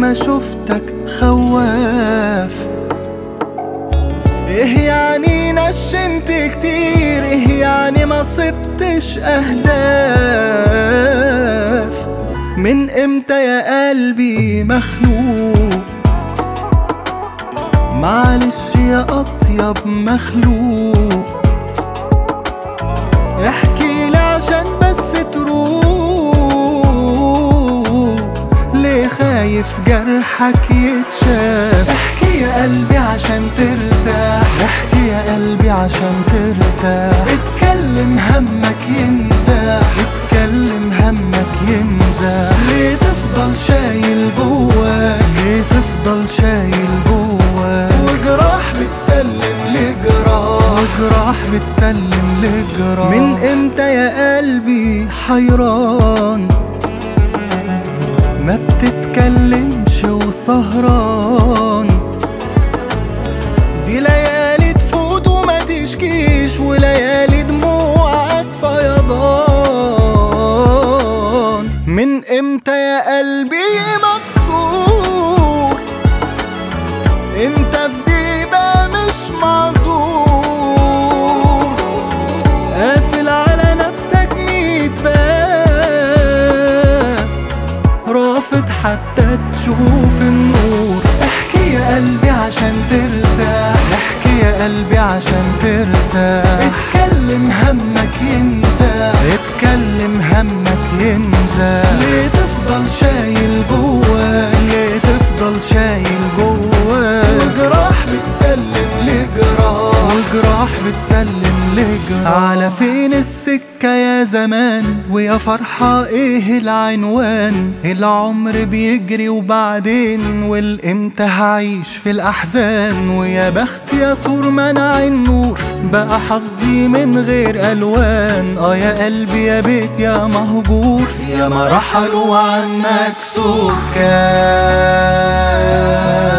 ما شفتك خواف ايه يعني نشنت كتير ايه يعني ما صبتش اهداف من امتى يا قلبي مخلوق معلش يا اطيب مخلوق احكي لي عشان بس تروق ليه خايف جرحك يتشاف احكي يا قلبي عشان ترتاح احكي يا قلبي عشان ترتاح اتكلم همك ينزاح اتكلم همك ينزاح ليه تفضل شايل جواك ليه تفضل شايل جواك وجراح بتسلم لجراح وجراح بتسلم لجراح من امتى يا قلبي حيران ما بتتكلمش وسهران دي ليالي تفوت وما تشكيش وليالي دموعك فيضان من امتى يا قلبي مكسور انت في ديبة مش معذور قافل على نفسك ميت باب رافض حتى تشوف النور احكي يا قلبي عشان ترتاح احكي يا قلبي عشان ترتاح اتكلم همك ينزاح اتكلم همك ينزاح ليه تفضل شايل جواك ليه تفضل شايل جواك وجراح بتسلم لجراح وجراح بتسلم لجراح على فين السكة يا زمان ويا فرحة ايه العنوان العمر بيجري وبعدين والامتى هعيش في الاحزان ويا بخت يا سور منع النور بقى حظي من غير الوان اه يا قلبي يا بيت يا مهجور يا ما رحلوا عنك سكان